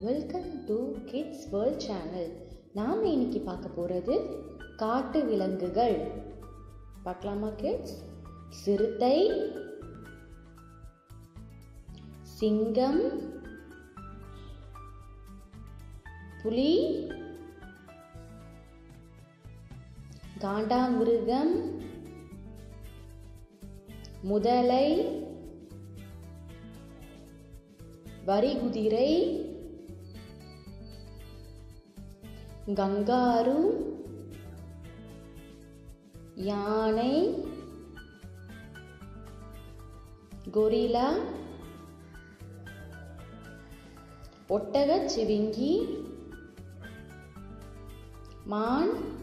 welcome to kids world channel நாம் இன்னைக்கு பார்க்க போகிறது காட்டு விலங்குகள் பார்க்கலாமா கிட்ஸ் சிறுத்தை சிங்கம் புலி காண்டாமிருகம் முதலை வரிகுதிரை கங்காரு யானை கொரிலா ஒட்டகச் சிவிங்கி மான்